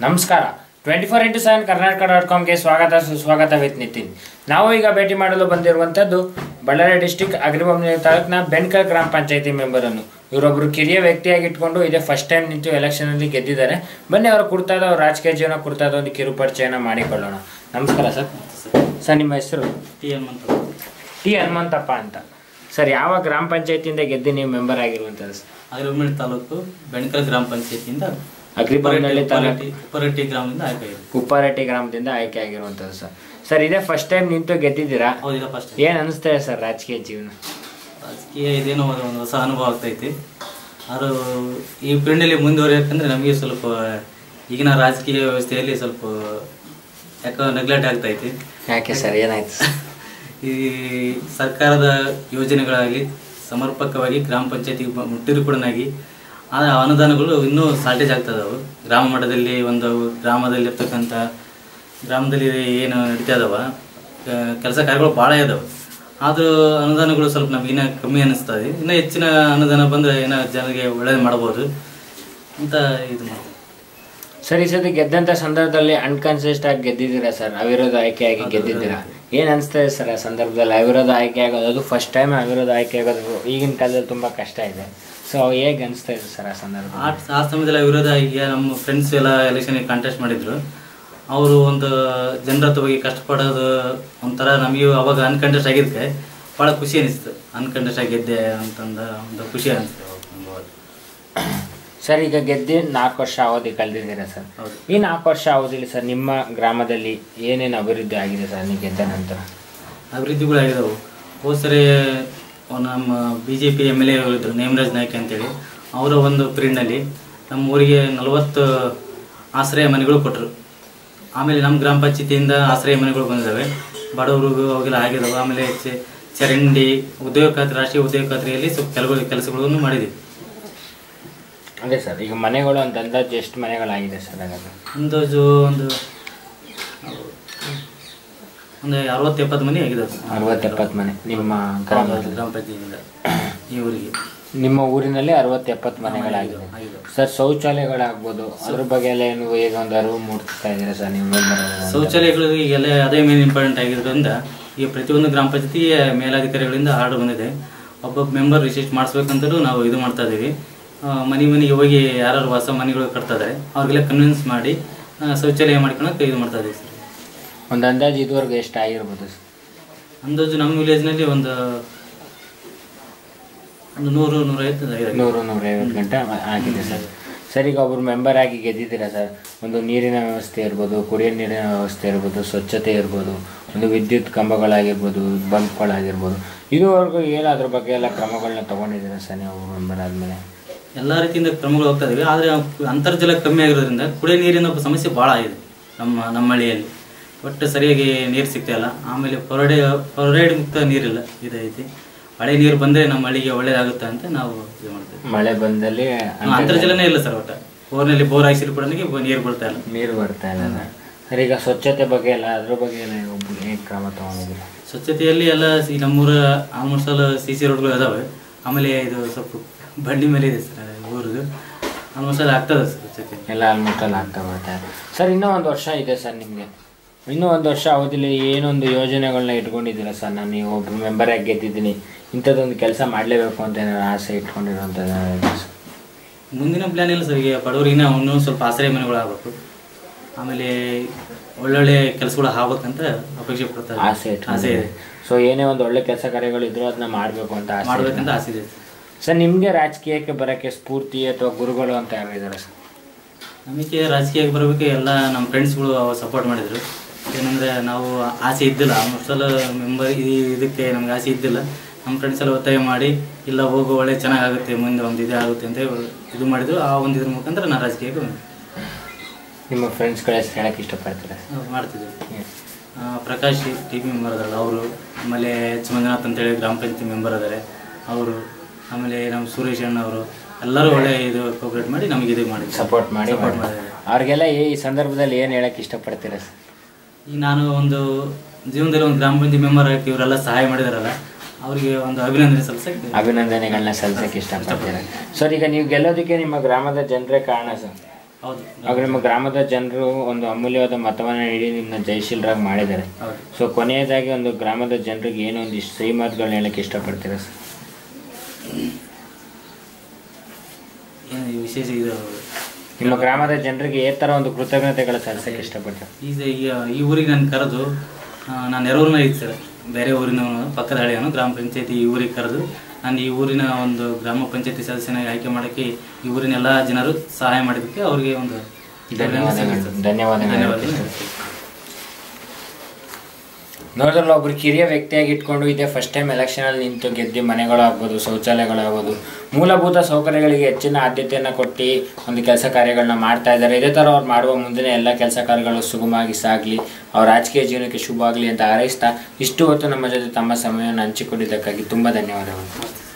ನಮಸ್ಕಾರ twenty four into seven Karnataka dot ಕಾಮ್ಗೆ ಸ್ವಾಗತ ಸುಸ್ವಾಗತ ವಿತ್ ನಿತಿನ್ ನಾವು ಈಗ ಭೇಟಿ ಮಾಡಲು ಬಂದಿರುವಂಥದ್ದು ಬಳ್ಳಾರಿ ಡಿಸ್ಟಿಕ್ ಅಗ್ರಿಬೊಮ್ಮೆ ತಾಲೂಕಿನ ಬೆಣ್ಕಲ್ ಗ್ರಾಮ ಪಂಚಾಯತಿ ಮೆಂಬರನ್ನು ಇವರೊಬ್ಬರು ಕಿರಿಯ ವ್ಯಕ್ತಿಯಾಗಿ ಇಟ್ಕೊಂಡು ಇದೇ ಫಸ್ಟ್ ಟೈಮ್ ನಿಂತು ಎಲೆಕ್ಷನಲ್ಲಿ ಗೆದ್ದಿದ್ದಾರೆ ಬನ್ನಿ ಅವರ ಕುರಿತಾದ ಅವ್ರ ರಾಜಕೀಯ ಜೀವನ ಕುರಿತಾದ ಒಂದು ಕಿರು ಪರಿಚಯನ ಮಾಡಿಕೊಳ್ಳೋಣ ನಮಸ್ಕಾರ ಸರ್ ಸರ್ ನಿಮ್ಮ ಹೆಸರು ಟಿ ಎಮ್ ಅಂತ ಟಿ ಹನುಮಂತಪ್ಪ ಅಂತ ಸರ್ ಯಾವ ಗ್ರಾಮ ಪಂಚಾಯತಿಯಿಂದ ಗೆದ್ದು ನೀವು ಮೆಂಬರ್ ಆಗಿರುವಂಥದ್ದು ಸರ್ ಅಗ್ರಿಮೆಂಟ್ ತಾಲೂಕು ಬೆಣಕಲ್ ಗ್ರಾಮ ಪಂಚಾಯತಿಯಿಂದ ಅಗ್ರಿಬೊಮ್ಮನಹಳ್ಳಿ ತಾಲೂಕು ಉಪ್ಪರಟ್ಟಿ ಗ್ರಾಮದಿಂದ ಆಯ್ಕೆಯಾಗಿದೆ ಕುಪ್ಪಾರಟ್ಟಿ ಗ್ರಾಮದಿಂದ ಆಯ್ಕೆ ಆಗಿರುವಂಥದ್ದು ಸರ್ ಸರ್ ಇದೇ ಫಸ್ಟ್ ಟೈಮ್ ನಿಂತು ಗೆದ್ದಿದ್ದೀರಾ ಹೌದಿಲ್ಲ ಫಸ್ಟ್ ಏನು ಅನಿಸ್ತಾ ಇದೆ ಸರ್ ರಾಜಕೀಯ ಜೀವನ ರಾಜಕೀಯ ಇದೇನೋ ಒಂದು ಒಂದು ಹೊಸ ಅನುಭವ ಆಗ್ತೈತಿ ಆದರೂ ಈ ಫೀಲ್ಡಲ್ಲಿ ಮುಂದುವರಿಯೋಕಂದ್ರೆ ನಮಗೆ ಸ್ವಲ್ಪ ಈಗಿನ ರಾಜಕೀಯ ವ್ಯವಸ್ಥೆಯಲ್ಲಿ ಸ್ವಲ್ಪ ಯಾಕೋ ನೆಗ್ಲೆಕ್ಟ್ ಆಗ್ತೈತಿ ಯಾಕೆ ಸರ್ ಏನಾಯ್ತು ಈ ಸರ್ಕಾರದ ಯೋಜನೆಗಳಾಗಲಿ ಸಮರ್ಪಕವಾಗಿ ಗ್ರಾಮ ಪಂಚಾಯತಿಗೆ ಮುಟ್ಟಿದ್ರು ಕೂಡನಾಗಿ ಆ ಅನುದಾನಗಳು ಇನ್ನೂ ಶಾರ್ಟೇಜ್ ಆಗ್ತದವು ಗ್ರಾಮ ಮಟ್ಟದಲ್ಲಿ ಒಂದು ಗ್ರಾಮದಲ್ಲಿ ಇರ್ತಕ್ಕಂಥ ಗ್ರಾಮದಲ್ಲಿ ಏನು ನಡೀತಾ ಇದಾವ ಕೆಲಸ ಕಾರ್ಯಗಳು ಭಾಳ ಇದಾವೆ ಆದರೂ ಅನುದಾನಗಳು ಸ್ವಲ್ಪ ನಮ್ಗೆ ಇನ್ನೂ ಕಮ್ಮಿ ಅನ್ನಿಸ್ತದೆ ಇನ್ನೂ ಹೆಚ್ಚಿನ ಅನುದಾನ ಬಂದರೆ ಏನೋ ಜನರಿಗೆ ಒಳ್ಳೇದು ಮಾಡ್ಬೋದು ಅಂತ ಇದು ಮಾಡ್ತೀವಿ ಸರ್ ಈ ಸತಿ ಗೆದ್ದಂಥ ಸಂದರ್ಭದಲ್ಲಿ ಅನ್ಕಾನ್ಸಿಯಸ್ಟ್ ಆಗಿ ಗೆದ್ದಿದ್ದೀರಾ ಸರ್ ಅವಿರೋಧ ಆಯ್ಕೆಯಾಗಿ ಗೆದ್ದಿದ್ದೀರಾ ಏನು ಅನಿಸ್ತಾ ಇದೆ ಸರ್ ಆ ಸಂದರ್ಭದಲ್ಲಿ ಅವಿರೋಧ ಆಯ್ಕೆ ಆಗೋದು ಅದು ಫಸ್ಟ್ ಟೈಮ್ ಅವಿರೋಧ ಆಯ್ಕೆ ಆಗೋದು ಈಗಿನ ಕಾಲದಲ್ಲಿ ತುಂಬ ಕಷ್ಟ ಇದೆ ಸೊ ಹೇಗೆ ಅನಿಸ್ತಾ ಇದೆ ಸರ್ ಆ ಸಂದರ್ಭ ಆ ಆ ಸಮಯದಲ್ಲಿ ವಿರೋಧ ಈಗ ನಮ್ಮ ಫ್ರೆಂಡ್ಸ್ ಎಲ್ಲ ಎಲೆಕ್ಷನ್ಗೆ ಕಾಂಟೆಸ್ಟ್ ಮಾಡಿದ್ರು ಅವರು ಒಂದು ಜನರ ಹತ್ರ ಹೋಗಿ ಕಷ್ಟಪಡೋದು ಒಂಥರ ನಮಗೆ ಅವಾಗ ಅನ್ಕಂಟೆಸ್ಟ್ ಆಗಿದ್ದಕ್ಕೆ ಭಾಳ ಖುಷಿ ಅನಿಸ್ತು ಅನ್ಕಂಟೆಸ್ಟ್ ಆಗಿದ್ದೆ ಅಂತಂದ ಒಂದು ಖುಷಿ ಅನಿಸ್ತು ಅವಾಗ ಅನುಭವ. ಸರ್ ಈಗ ಗೆದ್ದು ನಾಲ್ಕು ವರ್ಷ ಅವಧಿ ಕಳೆದಿದ್ದೀರಾ ಸರ್ ಹೌದು ಈ ನಾಲ್ಕು ವರ್ಷ ಅವಧಿಲಿ ಸರ್ ನಿಮ್ಮ ಗ್ರಾಮದಲ್ಲಿ ಏನೇನು ಅಭಿವೃದ್ಧಿ ಆಗಿದೆ ಸರ್ ನೀವು ಗೆದ್ದ ನಂತರ ಅಭಿವೃದ್ಧಿಗಳಾಗಿದ್ದಾವೆ ಹೋದ ಸರಿ ನಮ್ಮ B J P M L A ಇದ್ದರು ನೇಮರಾಜ್ ನಾಯ್ಕ ಅಂತೇಳಿ ಅವರ ಒಂದು ಪೀರಿಯಡ್ನಲ್ಲಿ ನಮ್ಮ ಊರಿಗೆ ನಲವತ್ತು ಆಶ್ರಯ ಮನೆಗಳು ಕೊಟ್ಟರು ಆಮೇಲೆ ನಮ್ಮ ಗ್ರಾಮ ಪಂಚಾಯತಿಯಿಂದ ಆಶ್ರಯ ಮನೆಗಳು ಬಂದಿದ್ದಾವೆ ಬಡವರಿಗೂ ಅವೆಲ್ಲ ಆಗಿದ್ದಾವೆ ಆಮೇಲೆ ಚೆ- ಚರಂಡಿ ಉದ್ಯೋಗ ಖಾತ್ರಿ ರಾಷ್ಟ್ರೀಯ ಉದ್ಯೋಗ ಖಾತ್ರಿಯಲ್ಲಿ ಸ್ವಲ್ಪ ಕೆಲವು ಕೆಲಸಗಳನ್ನು ಮಾಡಿದ್ದೀವಿ ಅದೇ ಸರ್ ಈಗ ಮನೆಗಳು ಅಂತ ಅಂದಾಜು ಎಷ್ಟು ಮನೆಗಳಾಗಿದೆ ಸರ್ ಹಾಗಾದ್ರೆ ಅಂದಾಜು ಒಂದು ಒಂದು ಅರವತ್ತು ಎಪ್ಪತ್ತು ಮನೆ ಆಗಿದ್ದಾವೆ ಸರ್. ಅರವತ್ತು ಎಪ್ಪತ್ತು ಮನೆ ನಿಮ್ಮ ಗ್ರಾಮದಲ್ಲಿ ಗ್ರಾಮ ಪಂಚಾಯತಿಯಿಂದ ಈ ಊರಿಗೆ ನಿಮ್ಮ ಊರಿನಲ್ಲಿ ಅರವತ್ತು ಎಪ್ಪತ್ತು ಮನೆಗಳಾಗಿದೆ ಆಗಿದ್ದಾವೆ ಸರ್ ಶೌಚಾಲಯಗಳಾಗ್ಬೋದು ಅದ್ರ ಬಗ್ಗೆ ಎಲ್ಲ ಏನು ಈಗ ಒಂದು ಅರಿವು ಮೂಡಿಸ್ತಾ ಇದ್ದೀರಾ ಸರ್ ನೀವು ಮೇಲ್ಮನೆಯಲ್ಲಿ? ಶೌಚಾಲಯಗಳು ಈಗೆಲ್ಲ ಅದೇ ಮೇನ್ ಇಂಪಾರ್ಟೆಂಟ್ ಆಗಿರೋದ್ರಿಂದ ಈಗ ಪ್ರತಿಯೊಂದು ಗ್ರಾಮ ಪಂಚಾಯತಿಯ ಮೇಲಾಧಿಕಾರಿಗಳಿಂದ ಆರ್ಡರ್ ಬಂದಿದೆ ಒಬ್ಬೊಬ್ಬ ಮೆಂಬರ್ ರಿಜಿಸ್ಟರ್ ಮಾಡಿಸ್ಬೇಕಂತಲೂ ನಾವು ಇದು ಮಾಡ್ತಾ ಇದ್ದೀವಿ ಆ, ಮನೆ ಮನೆಗೆ ಹೋಗಿ ಯಾರು ಹೊಸ ಮನೆಗಳು ಕಟ್ತಾ ಇದ್ದಾರೆ ಅವ್ರಿಗೆಲ್ಲ ಕನ್ವಿನ್ಸ್ ಮಾಡಿ ಆ, ಶೌಚಾಲಯ ಮಾಡ್ಕೊಳಕ್ಕೆ ಇದು ಮಾಡ್ತಾ ಇದ್ದೀವಿ ಸರ್ ಒಂದು ಅಂದಾಜು ಇದುವರೆಗೂ ಎಷ್ಟು ಆಗಿರ್ಬೋದು ಸರ್ ಅಂದಾಜು ನಮ್ಮ ವಿಲೇಜ್ನಲ್ಲಿ ಒಂದು ಒಂದು ನೂರು ನೂರೈವತ್ತು ಇದೆ. ನೂರು ನೂರೈವತ್ತು ಗಂಟೆ ಆಗಿದೆ ಸರ್ ಸರ್ ಈಗ ಒಬ್ರು ಮೆಂಬರ್ ಆಗಿ ಗೆದ್ದಿದ್ದೀರಾ ಸರ್ ಒಂದು ನೀರಿನ ವ್ಯವಸ್ಥೆ ಇರ್ಬೋದು ಕುಡಿಯೋ ನೀರಿನ ವ್ಯವಸ್ಥೆ ಇರ್ಬೋದು ಸ್ವಚ್ಛತೆ ಇರ್ಬೋದು ಒಂದು ವಿದ್ಯುತ್ ಕಂಬಗಳಾಗಿರ್ಬೋದು ಬಲ್ಬ್ಗಳಾಗಿರ್ಬೋದು ಇದುವರೆಗೂ ಏನು ಅದ್ರ ಬಗ್ಗೆ ಎಲ್ಲ ಕ್ರಮಗಳನ್ನ ತೊಗೊಂಡಿದ್ದೀರಾ ಸರ್ ನೀವು ಮೆಂಬರ್ ಆದಮೇಲೆ ಎಲ್ಲ ರೀತಿಯಿಂದ ಕ್ರಮಗಳು ಹೋಗ್ತಾ ಇದಾವೆ ಆದರೆ ಅಂತರ್ಜಲ ಕಮ್ಮಿ ಆಗಿರೋದ್ರಿಂದ ಕುಡಿಯೋ ನೀರಿನ ಸಮಸ್ಯೆ ಭಾಳ ಇದೆ ನಮ್ಮ ನಮ್ಮ ಹಳ್ಳಿಯಲ್ಲಿ ಒಟ್ಟು ಸರಿಯಾಗಿ ನೀರು ಸಿಗ್ತಾ ಇಲ್ಲ ಆಮೇಲೆ ಹೊರಡೆ ಹೊರಡೆ ಮುಕ್ತ ನೀರಿಲ್ಲ ಇದೈತಿ ಹಳೆ ನೀರು ಬಂದರೆ ನಮ್ಮ ಹಳ್ಳಿಗೆ ಒಳ್ಳೇದಾಗುತ್ತೆ ಅಂತ ನಾವು ಇದು ಮಾಡ್ತೀವಿ ಮಳೆ ಬಂದಲ್ಲಿ ಅಂತರ್ಜಲನೇ ಇಲ್ಲ ಸರ್ ಒಟ್ಟು ಬೋರ್ನಲ್ಲಿ ಬೋರ್ ಹಾಕ್ಸಿದ್ರು ಕೂಡ ನೀರು ಬರ್ತಾ ಇಲ್ಲ ನೀರು ಬರ್ತಾ ಇಲ್ಲ ಸರ್ ಈಗ ಸ್ವಚ್ಛತೆ ಬಗ್ಗೆ ಎಲ್ಲ ಅದ್ರ ಬಗ್ಗೆ ಎಲ್ಲ ಒಬ್ಬರು ಹೇಗೆ ಕ್ರಮ ತೊಗೊಂಡಿದ್ದೀರಾ ಸ್ವಚ್ಛತೆಯಲ್ಲಿ ಎಲ್ಲ ಈ ನಮ್ಮೂರ ಆಲ್ಮೋಸ್ಟ್ ಆಲ್ ಸಿ ಸಿ ರೋಡ್ಗಳು ಇದಾವೆ ಆಮೇಲೆ ಇದು ಸ್ವಲ್ಪ ಬಂಡಿ ಮೇಲೆ ಇದೆ ಸರ್ ಊರಿದು ಆಲ್ಮೋಸ್ಟ್ ಆಲ್ ಆಗ್ತದೆ ಸರ್ ಸ್ವಚ್ಛತೆ ಎಲ್ಲ ಆಲ್ಮೋಸ್ಟ್ ಅಲ್ಲಿ ಆಗ್ತಾ ಬರ್ತಾ ಇದೆ ಸರ್ ಇನ್ನೂ ಒಂದು ವರ್ಷ ಇದೆ ಸರ್ ನಿಮಗೆ ಇನ್ನೂ ಒಂದು ವರ್ಷ ಅವಧಿಲಿ ಏನೊಂದು ಯೋಜನೆಗಳನ್ನ ಇಟ್ಕೊಂಡಿದ್ದೀರಾ ಸರ್ ನಾನು ನೀವು ಒಬ್ಬ ಮೆಂಬರಾಗಿ ಗೆದ್ದಿದ್ದೀನಿ ಇಂಥದ್ದೊಂದು ಕೆಲಸ ಮಾಡಲೇಬೇಕು ಅಂತ ಏನಾದ್ರು ಆಸೆ ಇಟ್ಕೊಂಡಿರೋಂಥದ್ದು ಏನಾದ್ರು ಇದೆಯಾ ಸರ್? ಮುಂದಿನ ಪ್ಲ್ಯಾನ್ ಇಲ್ಲ ಸರ್ ಈಗ ಬಡವರಿಗೆ ಇನ್ನೂ ಸ್ವಲ್ಪ ಆಶ್ರಯ ಮನೆಗಳು ಆಗಬೇಕು ಆಮೇಲೆ ಒಳ್ಳೊಳ್ಳೆ ಕೆಲಸಗಳು ಆಗ್ಬೇಕಂತ ಅಪೇಕ್ಷೆ ಪಡ್ತಾರೆ ಆಸೆ ಆಸೆ ಇದೆ ಸೊ ಏನೇ ಒಂದು ಒಳ್ಳೆ ಕೆಲಸ ಕಾರ್ಯಗಳು ಇದ್ರೂ ಅದನ್ನ ಮಾಡಬೇಕು ಅಂತ ಆಸೆ ಇದೆ. ಮಾಡ್ಬೇಕಂತ ಆಸೆ ಇದೆ ಸರ್ ನಿಮಗೆ ರಾಜಕೀಯಕ್ಕೆ ಬರೋಕ್ಕೆ ಸ್ಫೂರ್ತಿ ಅಥವಾ ಗುರುಗಳು ಅಂತ ಯಾರು ಇದ್ದಾರೆ ಸರ್ ನಮಗೆ ರಾಜಕೀಯಕ್ಕೆ ಬರಬೇಕು ಎಲ್ಲ ನಮ್ಮ ಫ್ರೆಂಡ್ಸ್ಗಳು ಸಪೋರ್ಟ್ ಮಾಡಿದರು ಏನಂದರೆ ನಾವು ಆಸೆ ಇದ್ದಿಲ್ಲ ಆಲ್ಮೋಸ್ಟ್ ಆಲ್ ಮೆಂಬರ್ ಈ ಇದಕ್ಕೆ ನಮ್ಗೆ ಆಸೆ ಇದ್ದಿಲ್ಲ ನಮ್ಮ ಫ್ರೆಂಡ್ಸ್ ಎಲ್ಲ ಒತ್ತಾಯ ಮಾಡಿ ಇಲ್ಲ ಹೋಗು ಒಳ್ಳೆ ಚೆನ್ನಾಗಾಗುತ್ತೆ ಮುಂದೆ ಒಂದು ಇದೇ ಆಗುತ್ತೆ ಅಂತ ಇದು ಮಾಡಿದ್ರು ಆ ಒಂದು ಇದ್ರ ಮುಖಾಂತರ ನಾನು ರಾಜಕೀಯಕ್ಕೆ ಬಂದೆ. ನಿಮ್ಮ ಫ್ರೆಂಡ್ಸ್ಗಳ ಹೆಸರು ಹೇಳಕ್ಕೆ ಇಷ್ಟಪಡ್ತೀರಾ ಸರ್ ನಾವು ಮಾಡ್ತಿದ್ದೀವಿ ಆ, ಪ್ರಕಾಶ್ ಟಿ ಪಿ ಮೆಂಬರ್ ಅದಾರಲ್ಲ ಅವರು ಆಮೇಲೆ ಎಚ್ ಮಂಜುನಾಥ್ ಅಂತೇಳಿ ಗ್ರಾಮ ಪಂಚಾಯತಿ ಮೆಂಬರ್ ಅದಾರೆ ಅವರು ಆಮೇಲೆ ನಮ್ಮ ಸುರೇಶ್ ಅಣ್ಣ ಅವರು ಎಲ್ಲರೂ ಒಳ್ಳೆ ಇದು ಕೋಪರೇಟ್ ಮಾಡಿ ನಮಗೆ ಇದು ಮಾಡಿದ್ರು ಸಪೋರ್ಟ್ ಮಾಡಿ ಸಪೋರ್ಟ್ ಮಾಡಿ. ಮಾಡಿದ್ದಾರೆ ಅವ್ರಿಗೆಲ್ಲ ಈ ಸಂದರ್ಭದಲ್ಲಿ ಏನು ಹೇಳಕ್ಕೆ ಇಷ್ಟಪಡ್ತೀರಾ ಸರ್ ಈಗ ನಾನು ಒಂದು ಜೀವನದಲ್ಲಿ ಒಂದು ಗ್ರಾಮ ಪಂಚಾಯತಿ ಮೆಂಬರ್ ಆಗಿ ಇವರೆಲ್ಲ ಸಹಾಯ ಮಾಡಿದಾರಲ್ಲ ಅವರಿಗೆ ಒಂದು ಅಭಿನಂದನೆ ಸಲ್ಲಿಸಕ್ಕೆ ಅಭಿನಂದನೆಗಳನ್ನ ಸಲ್ಲಿಸಕ್ಕೆ ಇಷ್ಟಪಡ್ತೀರಾ ಸರ್ ಈಗ ನೀವು ಗೆಲ್ಲೋದಕ್ಕೆ ನಿಮ್ಮ ಗ್ರಾಮದ ಜನರೇ ಕಾರಣ ಸರ್ ಹೌದು ಆಗ ನಿಮ್ಮ ಗ್ರಾಮದ ಜನರು ಒಂದು ಅಮೂಲ್ಯವಾದ ಮತವನ್ನು ನೀಡಿ ನಿಮ್ಮನ್ನ ಜಯಶೀಲರಾಗಿ ಮಾಡಿದ್ದಾರೆ ಹೌದು ಸೊ ಕೊನೆಯದಾಗಿ ಒಂದು ಗ್ರಾಮದ ಜನರಿಗೆ ಏನೋ ಒಂದಿಷ್ಟು ಸಿಹಿ ಮಾತುಗಳನ್ನ ಹೇಳಕ್ಕೆ ಇಷ್ಟಪಡ್ತೀರಾ ಸರ್ ಏನು ಈ ವಿಶೇಷ ಇದು ನಿಮ್ಮ ಗ್ರಾಮದ ಜನರಿಗೆ ಏ ಥರ ಒಂದು ಕೃತಜ್ಞತೆಗಳು ಸಲ್ಲಿಸಕ್ಕೆ ಇಷ್ಟಪಡ್ತಾರೆ ಈಗ ಈ- ಈ ಊರಿಗೆ ನಾನು ಕರೆದು ನಾನು ನೆರವೂರಿನ ಇತ್ತು ಸರ್ ಬೇರೆ ಊರಿನವನು ಪಕ್ಕದ ಹಳ್ಳಿಯವನು ಗ್ರಾಮ ಪಂಚಾಯತಿ ಈ ಊರಿಗೆ ಕರೆದು ನಾನು ಈ ಊರಿನ ಒಂದು ಗ್ರಾಮ ಪಂಚಾಯತಿ ಸದಸ್ಯನಾಗಿ ಆಯ್ಕೆ ಮಾಡೋಕ್ಕೆ ಈ ಊರಿನ ಎಲ್ಲ ಜನರು ಸಹಾಯ ಮಾಡಿದ್ದಕ್ಕೆ ಅವರಿಗೆ ಒಂದು ಧನ್ಯವಾದಗಳು ಧನ್ಯವಾದಗಳು ಧನ್ಯವಾದಗಳು ನೋಡಿದ್ರಲ್ಲ ಒಬ್ರು ಕಿರಿಯ ವ್ಯಕ್ತಿಯಾಗಿ ಇಟ್ಕೊಂಡು ಇದೇ ಫಸ್ಟ್ ಟೈಮ್ ಎಲೆಕ್ಷನಲ್ಲಿ ನಿಂತು ಗೆದ್ದು ಮನೆಗಳಾಗ್ಬೋದು ಶೌಚಾಲಯಗಳಾಗ್ಬೋದು ಮೂಲಭೂತ ಸೌಕರ್ಯಗಳಿಗೆ ಹೆಚ್ಚಿನ ಆದ್ಯತೆಯನ್ನು ಕೊಟ್ಟು ಒಂದು ಕೆಲಸ ಕಾರ್ಯಗಳನ್ನ ಮಾಡ್ತಾ ಇದ್ದಾರೆ ಇದೇ ಥರ ಅವ್ರು ಮಾಡುವ ಮುಂದಿನ ಎಲ್ಲ ಕೆಲಸ ಕಾರ್ಯಗಳು ಸುಗಮವಾಗಿ ಸಾಗಲಿ ಅವ್ರ ರಾಜಕೀಯ ಜೀವನಕ್ಕೆ ಶುಭ ಆಗಲಿ ಅಂತ ಹಾರೈಸ್ತಾ ಇಷ್ಟು ಹೊತ್ತು ನಮ್ಮ ಜೊತೆ ತಮ್ಮ ಸಮಯವನ್ನು ಹಂಚಿಕೊಂಡಿದ್ದಕ್ಕಾಗಿ ತುಂಬ ಧನ್ಯವಾದಗಳು